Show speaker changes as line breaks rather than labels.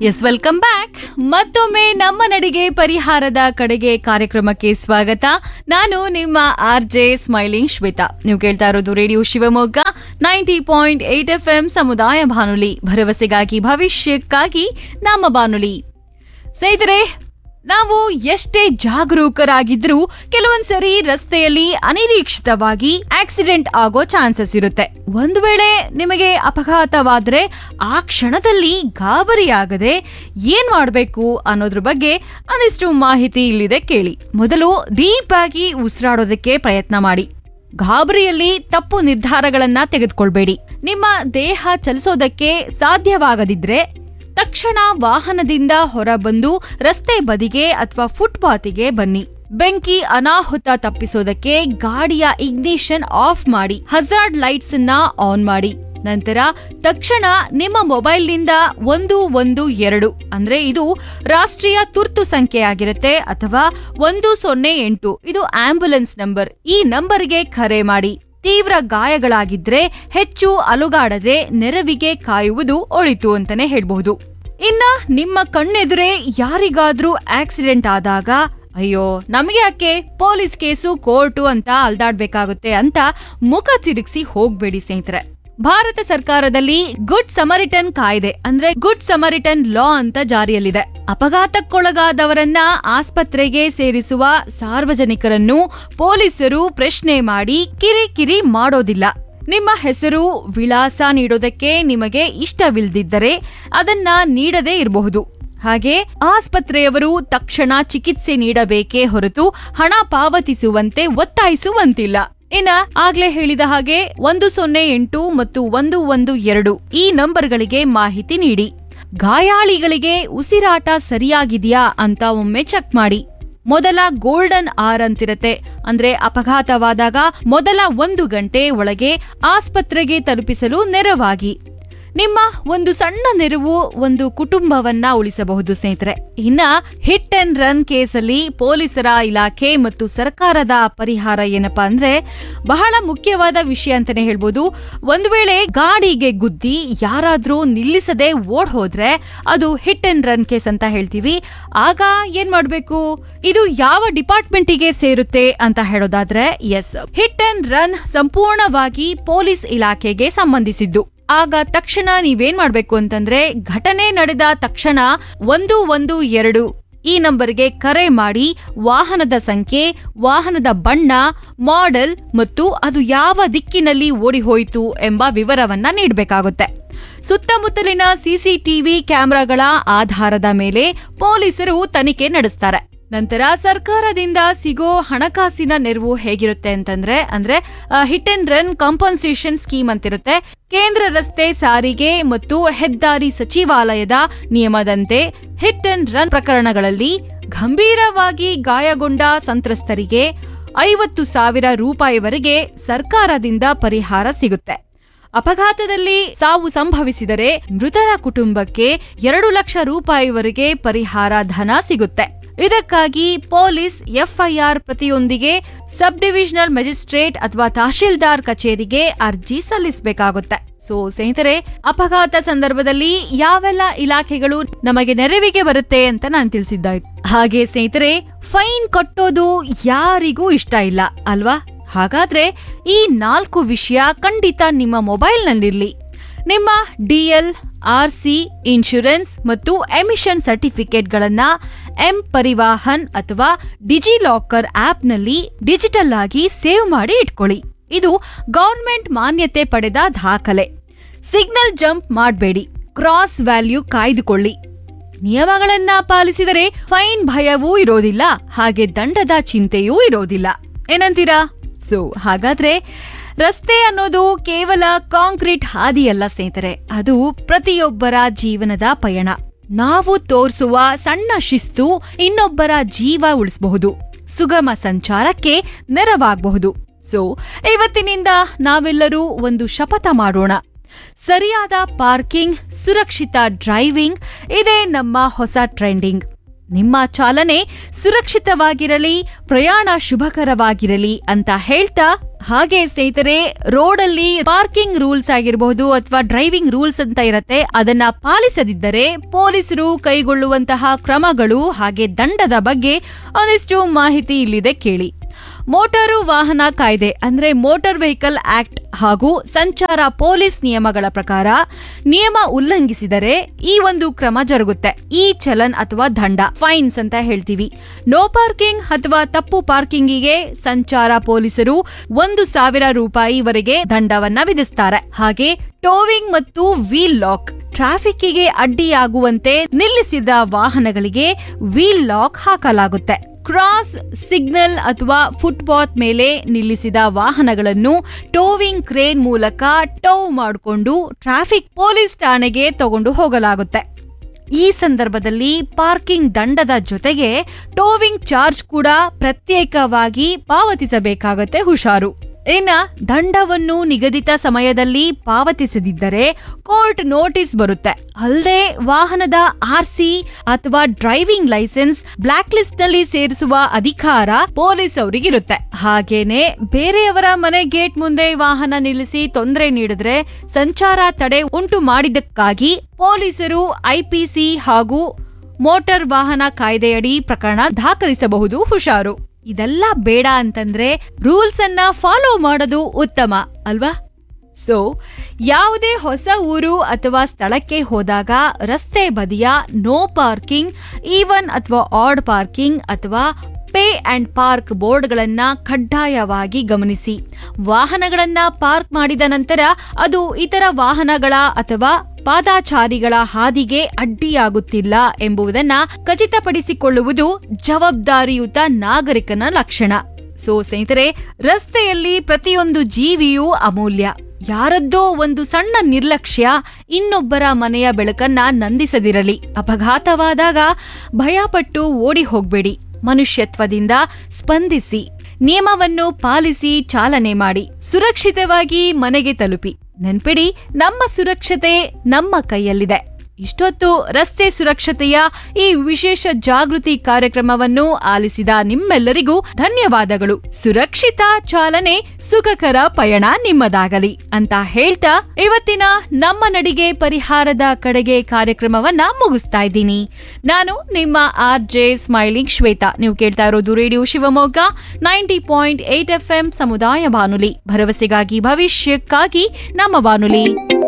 S welcome back ಮತ್ತೊಮ್ಮೆ ನಮ್ಮ ನಡಿಗೆ ಪರಿಹಾರದ ಕಡೆಗೆ ಕಾರ್ಯಕ್ರಮಕ್ಕೆ ಸ್ವಾಗತ ನಾನು ನಿಮ್ಮ ಆರ್ ಜೆ ಸ್ಮೈಲಿಂಗ್ ಶ್ವೇತಾ ನೀವು ಕೇಳ್ತಾ ಇರೋದು radio Shivamogga ninety point eight F M ಸಮುದಾಯ ಬಾನುಲಿ ಭರವಸೆಗಾಗಿ ಭವಿಷ್ಯಕ್ಕಾಗಿ ನಮ್ಮ ಬಾನುಲಿ ಸ್ನೇಹಿತರೆ ನಾವು ಎಷ್ಟೇ ಜಾಗರೂಕರಾಗಿದ್ರೂ ಕೆಲವೊಂದ್ಸರಿ ರಸ್ತೆಯಲ್ಲಿ ಅನಿರೀಕ್ಷಿತವಾಗಿ ಆಕ್ಸಿಡೆಂಟ್ ಆಗೋ ಚಾನ್ಸಸ್ ಇರುತ್ತೆ ಒಂದು ವೇಳೆ ನಿಮಗೆ ಅಪಘಾತವಾದ್ರೆ ಆ ಕ್ಷಣದಲ್ಲಿ ಗಾಬರಿಯಾಗದೆ ಏನ್ ಮಾಡಬೇಕು ಅನ್ನೋದ್ರ ಬಗ್ಗೆ ಒಂದಿಷ್ಟು ಮಾಹಿತಿ ಇಲ್ಲಿದೆ ಕೇಳಿ ಮೊದಲು ಡೀಪ್ ಆಗಿ ಉಸಿರಾಡೋದಕ್ಕೆ ಪ್ರಯತ್ನ ಮಾಡಿ ಗಾಬರಿಯಲ್ಲಿ ತಪ್ಪು ನಿರ್ಧಾರಗಳನ್ನ ತೆಗೆದುಕೊಳ್ಬೇಡಿ ನಿಮ್ಮ ದೇಹ ಚಲಿಸೋದಕ್ಕೆ ಸಾಧ್ಯವಾಗದಿದ್ರೆ ತಕ್ಷಣ ವಾಹನದಿಂದ ಹೊರಬಂದು ರಸ್ತೆ ಬದಿಗೆ ಅಥವಾ ಫುಟ್ಪಾತಿಗೆ ಬನ್ನಿ ಬೆಂಕಿ ಅನಾಹುತ ತಪ್ಪಿಸೋದಕ್ಕೆ ಗಾಡಿಯ ಇಗ್ನಿಷನ್ ಆಫ್ ಮಾಡಿ ಹಜಾರ್ಡ್ ಲೈಟ್ಸ್ ಅನ್ನ ಆನ್ ಮಾಡಿ ನಂತರ ತಕ್ಷಣ ನಿಮ್ಮ ಮೊಬೈಲ್ನಿಂದ ಒಂದು ಒಂದು ಎರಡು ಅಂದ್ರೆ ಇದು ರಾಷ್ಟ್ರೀಯ ತುರ್ತು ಸಂಖ್ಯೆಯಾಗಿರುತ್ತೆ ಅಥವಾ ಒಂದು ಸೊನ್ನೆ ಎಂಟು ಇದು ಆಂಬ್ಯುಲೆನ್ಸ್ ನಂಬರ್ ಈ ನಂಬರ್ಗೆ ಕರೆ ಮಾಡಿ ತೀವ್ರ ಗಾಯಗಳಾಗಿದ್ರೆ ಹೆಚ್ಚು ಅಲುಗಾಡದೆ ನೆರವಿಗೆ ಕಾಯುವುದು ಒಳಿತು ಅಂತಾನೆ ಹೇಳ್ಬಹುದು ಇನ್ನ ನಿಮ್ಮ ಕಣ್ಣೆದುರೇ ಯಾರಿಗಾದ್ರೂ ಆಕ್ಸಿಡೆಂಟ್ ಆದಾಗ ಅಯ್ಯೋ ನಮಗೆ ಯಾಕೆ ಪೊಲೀಸ್ ಕೇಸು ಕೋರ್ಟು ಅಂತ ಅಲ್ದಾಡ್ಬೇಕಾಗುತ್ತೆ ಅಂತ ಮುಖ ತಿರುಗಿಸಿ ಹೋಗ್ಬೇಡಿ ಸ್ನೇಹಿತರೆ ಭಾರತ ಸರ್ಕಾರದಲ್ಲಿ ಗುಡ್ ಸಮರಿಟನ್ ಕಾಯ್ದೆ ಅಂದ್ರೆ ಗುಡ್ ಸಮರಿಟನ್ ಲಾ ಅಂತ ಜಾರಿಯಲ್ಲಿದೆ ಅಪಘಾತಕ್ಕೊಳಗಾದವರನ್ನ ಆಸ್ಪತ್ರೆಗೆ ಸೇರಿಸುವ ಸಾರ್ವಜನಿಕರನ್ನು ಪೊಲೀಸರು ಪ್ರಶ್ನೆ ಮಾಡಿ ಕಿರಿಕಿರಿ ಮಾಡೋದಿಲ್ಲ ನಿಮ್ಮ ಹೆಸರು ವಿಳಾಸ ನೀಡೋದಕ್ಕೆ ನಿಮಗೆ ಇಷ್ಟವಿಲ್ಲದಿದ್ದರೆ ಅದನ್ನ ನೀಡದೇ ಇರಬಹುದು ಹಾಗೆ ಆಸ್ಪತ್ರೆಯವರು ತಕ್ಷಣ ಚಿಕಿತ್ಸೆ ನೀಡಬೇಕೇ ಹೊರತು ಹಣ ಪಾವತಿಸುವಂತೆ ಒತ್ತಾಯಿಸುವಂತಿಲ್ಲ ಇನ್ನ ಆಗ್ಲೇ ಹೇಳಿದ ಹಾಗೆ ಒಂದು ಸೊನ್ನೆ ಎಂಟು ಮತ್ತು ಒಂದು ಒಂದು ಎರಡು ಈ ನಂಬರ್ಗಳಿಗೆ ಮಾಹಿತಿ ನೀಡಿ ಗಾಯಾಳಿಗಳಿಗೆ ಉಸಿರಾಟ ಸರಿಯಾಗಿದೆಯಾ ಅಂತ ಒಮ್ಮೆ ಚೆಕ್ ಮಾಡಿ ಮೊದಲ ಗೋಲ್ಡನ್ ಆರ್ ಅಂತಿರತ್ತೆ ಅಂದ್ರೆ ಅಪಘಾತವಾದಾಗ ಮೊದಲ ಒಂದು ಗಂಟೆ ಒಳಗೆ ಆಸ್ಪತ್ರೆಗೆ ತಲುಪಿಸಲು ನೆರವಾಗಿ ನಿಮ್ಮ ಒಂದು ಸಣ್ಣ ನೆರವು ಒಂದು ಕುಟುಂಬವನ್ನ ಉಳಿಸಬಹುದು ಸ್ನೇಹಿತರೆ ಇನ್ನ ಹಿಟ್ ಅಂಡ್ ರನ್ ಕೇಸಲ್ಲಿ ಪೊಲೀಸರ ಇಲಾಖೆ ಮತ್ತು ಸರ್ಕಾರದ ಪರಿಹಾರ ಏನಪ್ಪಾ ಅಂದ್ರೆ ಬಹಳ ಮುಖ್ಯವಾದ ವಿಷಯ ಅಂತಾನೆ ಹೇಳ್ಬೋದು ಒಂದು ವೇಳೆ ಗಾಡಿಗೆ ಗುದ್ದಿ ಯಾರಾದ್ರೂ ನಿಲ್ಲಿಸದೆ ಓಡ್ ಹೋದ್ರೆ ಅದು ಹಿಟ್ ಅಂಡ್ ರನ್ ಕೇಸ್ ಅಂತ ಹೇಳ್ತೀವಿ ಆಗ ಏನ್ ಮಾಡ್ಬೇಕು ಇದು ಯಾವ ಡಿಪಾರ್ಟ್ಮೆಂಟಿಗೆ ಸೇರುತ್ತೆ ಅಂತ ಹೇಳೋದಾದ್ರೆ ಎಸ್ ಹಿಟ್ ಅಂಡ್ ರನ್ ಸಂಪೂರ್ಣವಾಗಿ ಪೊಲೀಸ್ ಇಲಾಖೆಗೆ ಸಂಬಂಧಿಸಿದ್ದು ಆಗ ತಕ್ಷಣ ನೀವೇನ್ ಮಾಡ್ಬೇಕು ಅಂತಂದ್ರೆ ಘಟನೆ ನಡೆದ ತಕ್ಷಣ ಒಂದು ಒಂದು ಎರಡು ಈ ನಂಬರ್ಗೆ ಕರೆ ಮಾಡಿ ವಾಹನದ ಸಂಖ್ಯೆ ವಾಹನದ ಬಣ್ಣ ಮಾಡೆಲ್ ಮತ್ತು ಅದು ಯಾವ ದಿಕ್ಕಿನಲ್ಲಿ ಓಡಿ ಹೋಯಿತು ಎಂಬ ವಿವರವನ್ನ ನೀಡಬೇಕಾಗುತ್ತೆ ಸುತ್ತಮುತ್ತಲಿನ ಸಿಸಿಟಿವಿ ಕ್ಯಾಮೆರಾಗಳ ಆಧಾರದ ಮೇಲೆ ಪೊಲೀಸರು ತನಿಖೆ ನಡೆಸ್ತಾರೆ ನಂತರ ಸರ್ಕಾರದಿಂದ ಸಿಗೋ ಹಣಕಾಸಿನ ನೆರವು ಹೇಗಿರುತ್ತೆ ಅಂತಂದ್ರೆ ಅಂದ್ರೆ hit and run compensation scheme ಅಂತಿರುತ್ತೆ ಕೇಂದ್ರ ರಸ್ತೆ ಸಾರಿಗೆ ಮತ್ತು ಹೆದ್ದಾರಿ ಸಚಿವಾಲಯದ ನಿಯಮದಂತೆ ಹಿಟ್ ಅಂಡ್ ರನ್ ಪ್ರಕರಣಗಳಲ್ಲಿ ಗಂಭೀರವಾಗಿ ಗಾಯಗೊಂಡ ಸಂತ್ರಸ್ತರಿಗೆ ಐವತ್ತು ಸಾವಿರ ರೂಪಾಯಿವರೆಗೆ ಸರ್ಕಾರದಿಂದ ಪರಿಹಾರ ಸಿಗುತ್ತೆ ಅಪಘಾತದಲ್ಲಿ ಸಾವು ಸಂಭವಿಸಿದರೆ ಮೃತರ ಕುಟುಂಬಕ್ಕೆ ಎರಡು ಲಕ್ಷ ರೂಪಾಯಿವರೆಗೆ ಪರಿಹಾರ ಧನ ಸಿಗುತ್ತೆ ಇದಕ್ಕಾಗಿ ಪೊಲೀಸ್ ಎಫ್ಐಆರ್ ಪ್ರತಿಯೊಂದಿಗೆ ಸಬ್ ಡಿವಿಷನಲ್ ಮೆಜಿಸ್ಟ್ರೇಟ್ ಅಥವಾ ತಹಶೀಲ್ದಾರ್ ಕಚೇರಿಗೆ ಅರ್ಜಿ ಸಲ್ಲಿಸಬೇಕಾಗುತ್ತೆ ಸೊ ಸ್ನೇಹಿತರೆ ಅಪಘಾತ ಸಂದರ್ಭದಲ್ಲಿ ಯಾವೆಲ್ಲ ಇಲಾಖೆಗಳು ನಮಗೆ ನೆರವಿಗೆ ಬರುತ್ತೆ ಅಂತ ನಾನು ತಿಳಿಸಿದ್ದಾಯ್ತು ಹಾಗೆ ಸ್ನೇಹಿತರೆ ಫೈನ್ ಕಟ್ಟೋದು ಯಾರಿಗೂ ಇಷ್ಟ ಇಲ್ಲ ಅಲ್ವಾ ಹಾಗಾದ್ರೆ ಈ ನಾಲ್ಕು ವಿಷಯ ಖಂಡಿತ ನಿಮ್ಮ ಮೊಬೈಲ್ನಲ್ಲಿರ್ಲಿ ನಿಮ್ಮ ಡಿಎಲ್ ಆರ್ಸಿ ಇನ್ಶೂರೆನ್ಸ್ ಮತ್ತು ಎಮಿಷನ್ ಸರ್ಟಿಫಿಕೇಟ್ಗಳನ್ನ ಎಂ ಪರಿವಾಹನ್ ಅಥವಾ ಡಿಜಿಲಾಕರ್ ಆಪ್ನಲ್ಲಿ ಡಿಜಿಟಲ್ ಆಗಿ ಸೇವ್ ಮಾಡಿ ಇಟ್ಕೊಳ್ಳಿ ಇದು ಗೌರ್ಮೆಂಟ್ ಮಾನ್ಯತೆ ಪಡೆದ ದಾಖಲೆ ಸಿಗ್ನಲ್ ಜಂಪ್ ಮಾಡಬೇಡಿ ಕ್ರಾಸ್ ವ್ಯಾಲ್ಯೂ ಕಾಯ್ದುಕೊಳ್ಳಿ ನಿಯಮಗಳನ್ನ ಪಾಲಿಸಿದರೆ ಫೈನ್ ಭಯವೂ ಇರೋದಿಲ್ಲ ಹಾಗೆ ದಂಡದ ಚಿಂತೆಯೂ ಇರೋದಿಲ್ಲ ಏನಂತೀರಾ ಸೊ ಹಾಗಾದ್ರೆ ರಸ್ತೆ ಅನ್ನೋದು ಕೇವಲ ಕಾಂಕ್ರೀಟ್ ಹಾದಿಯಲ್ಲ ಸ್ನೇಹಿತರೆ ಅದು ಪ್ರತಿಯೊಬ್ಬರ ಜೀವನದ ಪಯಣ ನಾವು ತೋರಿಸುವ ಸಣ್ಣ ಶಿಸ್ತು ಇನ್ನೊಬ್ಬರ ಜೀವ ಉಳಿಸಬಹುದು ಸುಗಮ ಸಂಚಾರಕ್ಕೆ ನೆರವಾಗಬಹುದು ಸೊ ಇವತ್ತಿನಿಂದ ನಾವೆಲ್ಲರೂ ಒಂದು ಶಪಥ ಮಾಡೋಣ ಸರಿಯಾದ ಪಾರ್ಕಿಂಗ್ ಸುರಕ್ಷಿತ ಡ್ರೈವಿಂಗ್ ಇದೇ ನಮ್ಮ ಹೊಸ ಟ್ರೆಂಡಿಂಗ್ ನಿಮ್ಮ ಚಾಲನೆ ಸುರಕ್ಷಿತವಾಗಿರಲಿ ಪ್ರಯಾಣ ಶುಭಕರವಾಗಿರಲಿ ಅಂತ ಹೇಳ್ತಾ ಹಾಗೆ ಸ್ನೇಹಿತರೆ ರೋಡಲ್ಲಿ ಪಾರ್ಕಿಂಗ್ ರೂಲ್ಸ್ ಆಗಿರಬಹುದು ಅಥವಾ ಡ್ರೈವಿಂಗ್ ರೂಲ್ಸ್ ಅಂತ ಇರತ್ತೆ ಅದನ್ನ ಪಾಲಿಸದಿದ್ದರೆ ಪೊಲೀಸರು ಕೈಗೊಳ್ಳುವಂತಹ ಕ್ರಮಗಳು ಹಾಗೆ ದಂಡದ ಬಗ್ಗೆ ಒಂದಿಷ್ಟು ಮಾಹಿತಿ ಇಲ್ಲಿದೆ ಕೇಳಿ ಮೋಟಾರು ವಾಹನ ಕಾಯ್ದೆ ಅಂದ್ರೆ ಮೋಟಾರ್ ವೆಹಿಕಲ್ ಆಕ್ಟ್ ಹಾಗೂ ಸಂಚಾರ ಪೊಲೀಸ್ ನಿಯಮಗಳ ಪ್ರಕಾರ ನಿಯಮ ಉಲ್ಲಂಘಿಸಿದರೆ ಈ ಒಂದು ಕ್ರಮ ಜರುಗುತ್ತೆ ಈ ಚಲನ್ ಅಥವಾ ದಂಡ ಫೈನ್ಸ್ ಅಂತ ಹೇಳ್ತೀವಿ ನೋ ಪಾರ್ಕಿಂಗ್ ಅಥವಾ ತಪ್ಪು ಪಾರ್ಕಿಂಗಿಗೆ ಸಂಚಾರ ಪೊಲೀಸರು ಒಂದು ಸಾವಿರ ರೂಪಾಯಿವರೆಗೆ ದಂಡವನ್ನ ವಿಧಿಸ್ತಾರೆ ಹಾಗೆ ಟೋವಿಂಗ್ ಮತ್ತು ವೀಲ್ ಲಾಕ್ ಟ್ರಾಫಿಕ್ಕಿಗೆ ಅಡ್ಡಿಯಾಗುವಂತೆ ನಿಲ್ಲಿಸಿದ ವಾಹನಗಳಿಗೆ ವೀಲ್ ಲಾಕ್ ಹಾಕಲಾಗುತ್ತೆ ಕ್ರಾಸ್ ಸಿಗ್ನಲ್ ಅಥವಾ ಫುಟ್ಪಾತ್ ಮೇಲೆ ನಿಲ್ಲಿಸಿದ ವಾಹನಗಳನ್ನು ಟೋವಿಂಗ್ ಕ್ರೇನ್ ಮೂಲಕ ಟೋ ಮಾಡಿಕೊಂಡು ಟ್ರಾಫಿಕ್ ಪೊಲೀಸ್ ಠಾಣೆಗೆ ತಗೊಂಡು ಹೋಗಲಾಗುತ್ತೆ ಈ ಸಂದರ್ಭದಲ್ಲಿ ಪಾರ್ಕಿಂಗ್ ದಂಡದ ಜೊತೆಗೆ ಟೋವಿಂಗ್ ಚಾರ್ಜ್ ಕೂಡ ಪ್ರತ್ಯೇಕವಾಗಿ ಪಾವತಿಸಬೇಕಾಗತ್ತೆ ಹುಷಾರು ಇನ್ನ ದಂಡವನ್ನು ನಿಗದಿತ ಸಮಯದಲ್ಲಿ ಪಾವತಿಸದಿದ್ದರೆ ಕೋರ್ಟ್ ನೋಟಿಸ್ ಬರುತ್ತೆ ಅಲ್ಲದೆ ವಾಹನದ ಆರ್ಸಿ ಅಥವಾ ಡ್ರೈವಿಂಗ್ ಲೈಸೆನ್ಸ್ ಬ್ಲಾಕ್ ಲಿಸ್ಟ್ ನಲ್ಲಿ ಸೇರಿಸುವ ಅಧಿಕಾರ ಪೊಲೀಸ್ ಅವರಿಗಿರುತ್ತೆ ಹಾಗೇನೆ ಬೇರೆಯವರ ಮನೆ ಗೇಟ್ ಮುಂದೆ ವಾಹನ ನಿಲ್ಲಿಸಿ ತೊಂದರೆ ನೀಡಿದ್ರೆ ಸಂಚಾರ ತಡೆ ಉಂಟು ಮಾಡಿದ್ದಕ್ಕಾಗಿ ಪೊಲೀಸರು ಐಪಿಸಿ ಹಾಗೂ ಮೋಟಾರ್ ವಾಹನ ಕಾಯ್ದೆಯಡಿ ಪ್ರಕರಣ ದಾಖಲಿಸಬಹುದು ಹುಷಾರು ಇದೆಲ್ಲ ಬೇಡ ಅಂತಂದ್ರೆ ರೂಲ್ಸ್ ಅನ್ನ ಫಾಲೋ ಮಾಡೋದು ಉತ್ತಮ ಅಲ್ವಾ ಸೊ ಯಾವುದೇ ಹೊಸ ಊರು ಅಥವಾ ಸ್ಥಳಕ್ಕೆ ಹೋದಾಗ ರಸ್ತೆ ಬದಿಯ ನೋ ಪಾರ್ಕಿಂಗ್ ಈವನ್ ಅಥವಾ ಆಡ್ ಪಾರ್ಕಿಂಗ್ ಅಥವಾ ಪೇ ಅಂಡ್ ಪಾರ್ಕ್ ಬೋರ್ಡ್ಗಳನ್ನ ಕಡ್ಡಾಯವಾಗಿ ಗಮನಿಸಿ ವಾಹನಗಳನ್ನ ಪಾರ್ಕ್ ಮಾಡಿದ ನಂತರ ಅದು ಇತರ ವಾಹನಗಳ ಅಥವಾ ಪಾದಾಚಾರಿಗಳ ಹಾದಿಗೆ ಅಡ್ಡಿಯಾಗುತ್ತಿಲ್ಲ ಎಂಬುದನ್ನ ಖಚಿತಪಡಿಸಿಕೊಳ್ಳುವುದು ಜವಾಬ್ದಾರಿಯುತ ನಾಗರಿಕನ ಲಕ್ಷಣ ಸೊ ಸ್ನೇಹಿತರೆ ರಸ್ತೆಯಲ್ಲಿ ಪ್ರತಿಯೊಂದು ಜೀವಿಯೂ ಅಮೂಲ್ಯ ಯಾರದ್ದೋ ಒಂದು ಸಣ್ಣ ನಿರ್ಲಕ್ಷ್ಯ ಇನ್ನೊಬ್ಬರ ಮನೆಯ ಬೆಳಕನ್ನ ನಂದಿಸದಿರಲಿ ಅಪಘಾತವಾದಾಗ ಭಯಪಟ್ಟು ಓಡಿ ಹೋಗ್ಬೇಡಿ ಮನುಷ್ಯತ್ವದಿಂದ ಸ್ಪಂದಿಸಿ ನಿಯಮವನ್ನು ಪಾಲಿಸಿ ಚಾಲನೆ ಮಾಡಿ ಸುರಕ್ಷಿತವಾಗಿ ಮನೆಗೆ ತಲುಪಿ ನೆನ್ಪಿಡಿ ನಮ್ಮ ಸುರಕ್ಷತೆ ನಮ್ಮ ಕೈಯಲ್ಲಿದೆ ಇಷ್ಟೊತ್ತು ರಸ್ತೆ ಸುರಕ್ಷತೆಯ ಈ ವಿಶೇಷ ಜಾಗೃತಿ ಕಾರ್ಯಕ್ರಮವನ್ನು ಆಲಿಸಿದ ನಿಮ್ಮೆಲ್ಲರಿಗೂ ಧನ್ಯವಾದಗಳು ಸುರಕ್ಷಿತ ಚಾಲನೆ ಸುಖಕರ ಪಯಣ ನಿಮ್ಮದಾಗಲಿ ಅಂತ ಹೇಳ್ತಾ ಇವತ್ತಿನ ನಮ್ಮ ನಡಿಗೆ ಪರಿಹಾರದ ಕಡೆಗೆ ಕಾರ್ಯಕ್ರಮವನ್ನ ಮುಗಿಸ್ತಾ ಇದ್ದೀನಿ ನಾನು ನಿಮ್ಮ ಆರ್ ಜೆ ಸ್ಮೈಲಿಂಗ್ ಶ್ವೇತಾ ನೀವು ಕೇಳ್ತಾ ಇರೋದು radio Shivamogga ninety point eight F M ಸಮುದಾಯ ಬಾನುಲಿ ಭರವಸೆಗಾಗಿ ಭವಿಷ್ಯಕ್ಕಾಗಿ ನಮ್ಮ ಬಾನುಲಿ